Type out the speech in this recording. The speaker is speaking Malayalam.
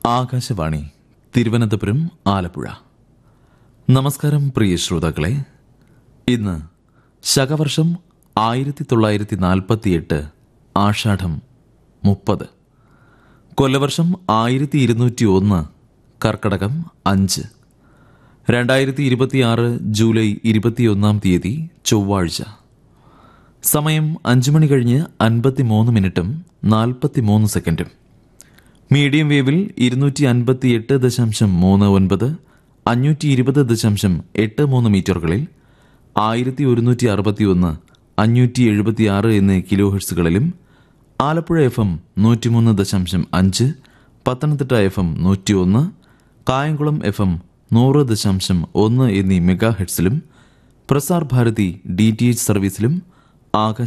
ആകാശവാണി തിരുവനന്തപുരം ആലപ്പുഴ നമസ്കാരം പ്രിയ ശ്രോതാക്കളെ ഇന്ന് ശകവർഷം ആയിരത്തി തൊള്ളായിരത്തി നാൽപ്പത്തിയെട്ട് ആഷാഢം മുപ്പത് കൊല്ലവർഷം ആയിരത്തി ഇരുന്നൂറ്റി ഒന്ന് കർക്കടകം അഞ്ച് രണ്ടായിരത്തി ഇരുപത്തിയാറ് ജൂലൈ ഇരുപത്തിയൊന്നാം തീയതി ചൊവ്വാഴ്ച സമയം അഞ്ചു മണി കഴിഞ്ഞ് അൻപത്തിമൂന്ന് മിനിറ്റും നാൽപ്പത്തിമൂന്ന് സെക്കൻഡും മീഡിയം വേവിൽ ഇരുന്നൂറ്റി അൻപത്തി എട്ട് ദശാംശം മൂന്ന് ഒൻപത് അഞ്ഞൂറ്റി ഇരുപത് ദശാംശം എട്ട് മൂന്ന് മീറ്ററുകളിൽ ആയിരത്തി ഒരുന്നൂറ്റി അറുപത്തി ഒന്ന് അഞ്ഞൂറ്റി എഴുപത്തി ആറ് എന്നീ കിലോ ഹെർട്സുകളിലും ആലപ്പുഴ എഫ് എം നൂറ്റിമൂന്ന് ദശാംശം അഞ്ച് പത്തനംതിട്ട എഫ് എം നൂറ്റി ഒന്ന് കായംകുളം എഫ് എം നൂറ് ദശാംശം ഒന്ന് എന്നീ മെഗാ ഹെഡ്സിലും Prasar Bharati D T H സർവീസിലും ആകാശ